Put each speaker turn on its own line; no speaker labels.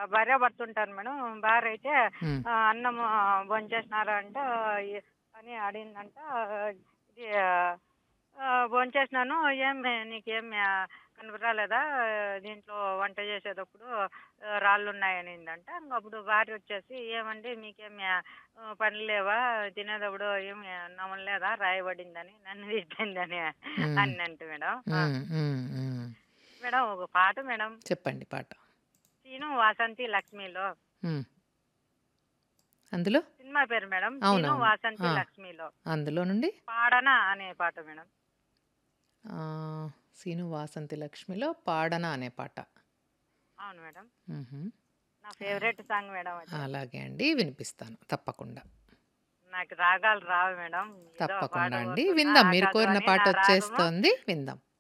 భార్య భర్తుంటారు మేడం భార్య అయితే
ఉమ్,
ఆ, అన్నం భోంచేసినారా అంట ఈ- అని అడిగిందంట ఇది భోంచేసినాను ఏం నీకేం కనపరాలేదా దీంట్లో వంట చేసేటప్పుడు ఆ, రాళ్ళు ఉన్నాయనిందంట ఇంక అప్పుడు భార్య వచ్చేసి ఏమండి మీకేం ఆ, పని లేవా తినేటప్పుడు ఏం నమ్మలేదా రాయబడిందని నన్ను తిట్టిందని
ఉమ్,
అన్నంట మేడం ఆ,
ఉమ్, ఉమ్, ఉమ్.
మేడం ఒక పాట మేడం
చెప్పండి పాట
సీను వాసంతి లక్ష్మిలో
ఉమ్. అందులో
సినిమా పేరు మేడం సీను
అవునవును.
వాసంతి
ఆ.
లక్ష్మిలో
అందులో నుండి
పాడనా అనే పాట మేడం
ఆ, సీను వాసంతి లక్ష్మిలో పాడన అనే పాట
అవును మేడం
మ్హూ.
నా ఫేవరెట్ సాంగ్ మేడం అది
అలాగే అండి వినిపిస్తాను తప్పకుండా
నాకు రాగాలు రావు మేడం ఏదో
తప్పకుండా అండి
పాడబోతున్నా.
విందాం మీరు కోరిన
ఆకాశవాణి
పాట
నా రాగము
వచ్చేస్తోంది విందాం